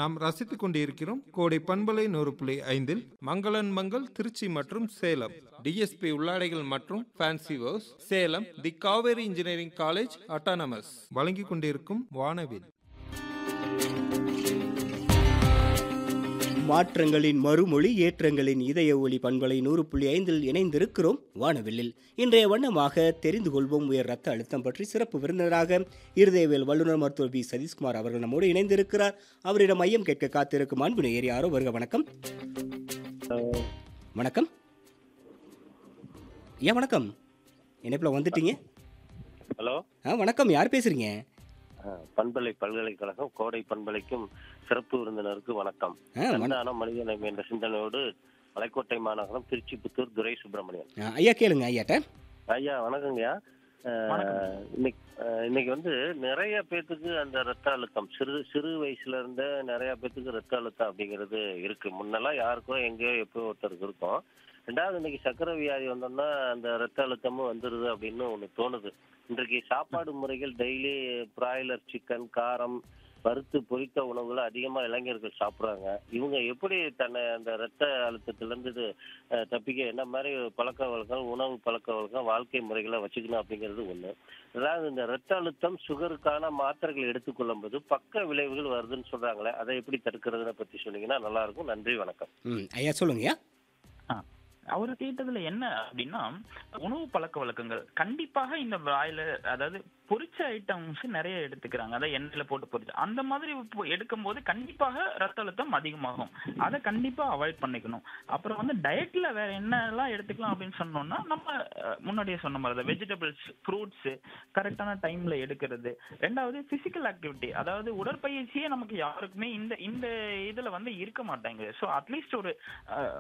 நாம் ரசித்துக் கொண்டிருக்கிறோம் கோடை பண்பலை நூறு புள்ளி ஐந்தில் மங்களன் மங்கள் திருச்சி மற்றும் சேலம் டிஎஸ்பி உள்ளாடைகள் மற்றும் fancy wears Salem the Kaveri engineering college autonomous வழங்கிக் கொண்டிருக்கும் வானவில் மாற்றங்களின் மறுமொழி ஏற்றங்களின் இதய ஒளி பண்பலை நூறு புள்ளி ஐந்தில் இணைந்திருக்கிறோம் வானவில்லில் இன்றைய வண்ணமாக தெரிந்து கொள்வோம் உயர் ரத்த அழுத்தம் பற்றி சிறப்பு விருந்தினராக இருதயவியல் வல்லுநர் மருத்துவர் பி சதீஷ்குமார் அவர்கள் நம்மோடு இணைந்திருக்கிறார் அவரிடம் மையம் கேட்க காத்திருக்கும் அன்பு நேயர் யாரோ வருக வணக்கம் வணக்கம் ஐயா வணக்கம் இணைப்பில் வந்துட்டீங்க ஹலோ ஆ வணக்கம் யார் பேசுறீங்க அஹ், பண்பலை பல்கலைக்கழகம் கோடை பண்பலைக்கும் சிறப்பு விருந்தினருக்கு வணக்கம் ஆ, வண- சந்தானம் மனிதநேயம் என்ற சிந்தனையோடு மலைக்கோட்டை மாநகரம் திருச்சி புத்தூர் துரை சுப்பிரமணியன் ஆ, ஐயா கேளுங்க ஐயாட்ட ஐயா வணக்கங்கய்யா அஹ், இன்னைக்கு அஹ், இன்னைக்கு வந்து நிறைய பேத்துக்கு அந்த ரத்த அழுத்தம் சிறு சிறு வயசுல இருந்தே நிறைய பேத்துக்கு ரத்த அழுத்தம் அப்படிங்கிறது இருக்கு முன்னெல்லாம் யாருக்கும் எங்கேயோ எப்போ ஒருத்தருக்கு இருக்கும் ரெண்டாவது இன்னைக்கு சக்கரை வியாதி வந்தோம்னா அந்த ரத்த அழுத்தமும் வந்துருது அப்படின்னு ஒண்ணு தோணுது இன்றைக்கு சாப்பாடு முறைகள் டெய்லி பிராய்லர் சிக்கன் காரம் வறுத்து பொரித்த உணவுகளை அதிகமா இளைஞர்கள் சாப்பிடுறாங்க இவங்க எப்படி தன்னை அந்த ரத்த அழுத்தத்திலிருந்து இது, அஹ், தப்பிக்க என்ன மாதிரி பழக்க வழக்கம் உணவு பழக்க வழக்கம் வாழ்க்கை முறைகளை வச்சுக்கணும் அப்படிங்கிறது ஒண்ணு அதாவது இந்த ரத்த அழுத்தம் சுகருக்கான மாத்திரைகள் எடுத்துக்கொள்ளும் போது பக்க விளைவுகள் வருதுன்னு சொல்றாங்களே அதை எப்படி தடுக்கிறதுன்னு பத்தி சொன்னீங்கன்னா நல்லா இருக்கும் நன்றி வணக்கம் ம் ஐயா சொல்லுங்க ஐயா அவர் கேட்டதுல என்ன அப்படின்னா உணவு பழக்க வழக்கங்கள் கண்டிப்பாக இந்த வாயில அதாவது பொரிச்ச ஐட்டம்ஸ் நிறைய எடுத்துக்கிறாங்க அதாவது எண்ணெயில போட்டு பொரிச்சு அந்த மாதிரி இப்போ எடுக்கும்போது கண்டிப்பாக ரத்த அழுத்தம் அதிகமாகும் அதை கண்டிப்பா அவாய்ட் பண்ணிக்கணும் அப்புறம் வந்து டயட்ல வேற என்னெல்லாம் எடுத்துக்கலாம் அப்படின்னு சொன்னோம்னா நம்ம அஹ், முன்னாடியே சொன்ன மாதிரி தான் வெஜிடபிள்ஸ் ஃப்ரூட்ஸ் கரெக்டான டைம்ல எடுக்கிறது ரெண்டாவது பிசிக்கல் ஆக்டிவிட்டி அதாவது உடற்பயிற்சியே நமக்கு யாருக்குமே இந்த இந்த இதுல வந்து இருக்க மாட்டாங்க ஸோ அட்லீஸ்ட் ஒரு